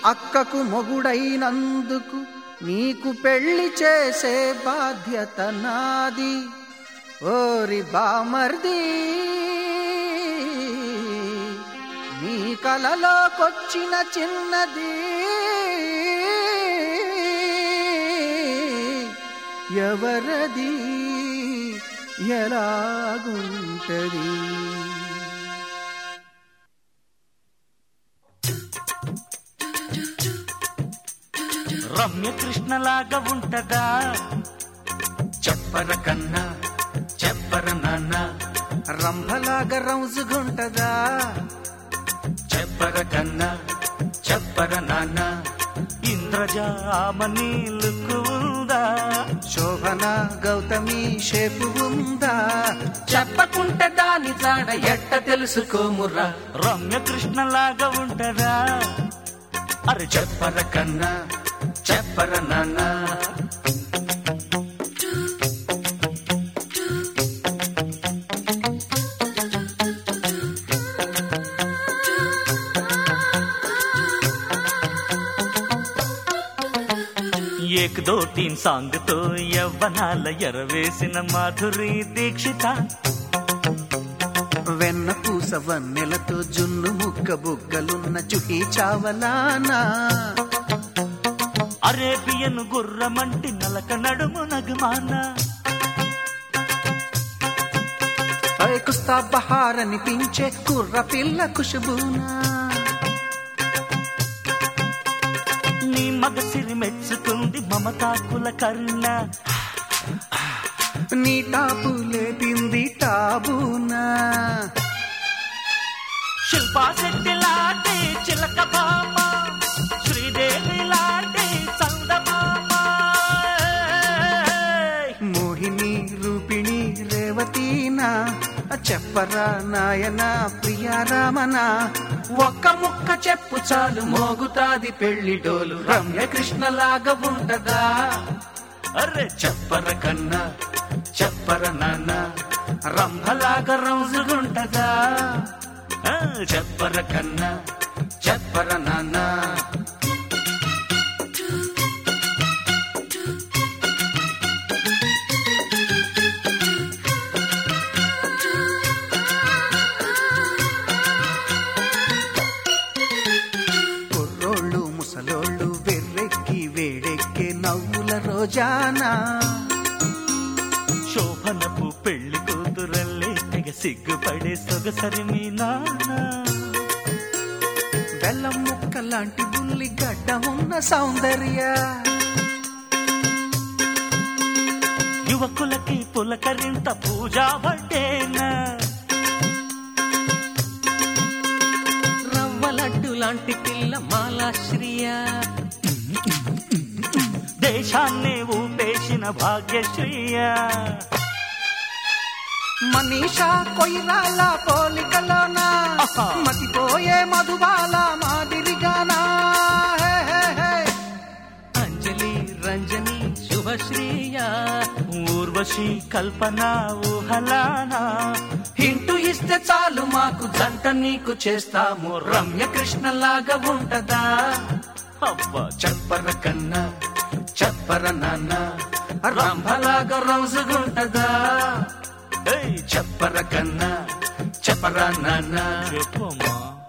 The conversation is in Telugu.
అక్కకు మొగుడైనందుకు నీకు పెళ్లి చేసే బాధ్యత నాది ఓరి బామర్ది నీ కలలోకొచ్చిన చిన్నది ఎవరది ఎలాగుంటది రమ్య కృష్ణలాగా ఉంటదా చెప్పర కన్నా చెప్పర నాన్న రంభలాగా రౌజుగుంటదా చెప్పర కన్నా చెప్పర నాన్న ఇంద్రజామని లుక్కు ఉందా శోభన గౌతమి షేపు ఉందా చెప్పకుంటే దాని జాడ ఎట్ట తెలుసుకోమురా రమ్య కృష్ణలాగా ఉంటదా అరే చెప్పర కన్నా చెప్పర నాన్న ఏక్ దో తీన్ సాంగ్ తో యవ్వనాల ఎరవేసిన మాధురి దీక్షిత వెన్న పూస వన్నెలతో జున్ను ముక్క బుగ్గలున్న చుహి చావలానా అరేబియన్ గుర్రమంటి నలక నడుము నగమాన అరే కుస్తా బహార్ అనిపించే కుర్ర పిల్ల కుషుబూనా నీ మగసిరి మెచ్చుకుంది మమతాకుల కరుణ నీ టాపు లేపింది టాబూనా శిల్పా శెట్టి లాంటి చిలక బామ శ్రీదేవి లాంటి చందమామ మోహిని రూపిణి రేవతీనా చెప్పరా నాయన ప్రియారామనా ఒక్క ముక్క చెప్పు చాలు మోగుతాది పెళ్లి డోలు రమ్య కృష్ణలాగా ఉంటదా అరే చెప్పర కన్నా చెప్పర నాన్న రంభలాగా రోజుగుంటదా ఆ, చెప్పర కన్నా చెప్పర నాన్న కుర్రోళ్ళు ముసలోళ్ళు వెర్రెక్కి వేడెక్కే నవ్వుల రోజానా శోభనపు పెళ్లి కూతురల్లే తెగ సిగ్గుపడే సొగసరి మీ నాన్న బెల్లం ముక్క లాంటి బుల్లి గడ్డ ఉన్న సౌందర్య యువకులకి పులకరింత పూజా వడ్డేనా రవ్వలడ్డు లాంటి పిల్ల మాలాశ్రియ దేశాన్ని ఊపేసిన భాగ్యశ్రీయ మనీషా కొయిరాల పోలికలోనా ఆహా. మతిపోయే మధుబాల మాదిరిగానా హే, హే, హే. అంజలి రంజని శుభశ్రీయ ఊర్వశి కల్పన ఊహలానా హింటూ ఇస్తే చాలు మాకు జంట నీకు చేస్తాము రమ్య కృష్ణలాగా ఉంటదా అబ్బా చెప్పర కన్నా చెప్పర నాన్న రంభలాగా రోజుగుంటదా ఏయ్, చెప్పర కన్నా చెప్పరా నాన్న చెప్పమ్మా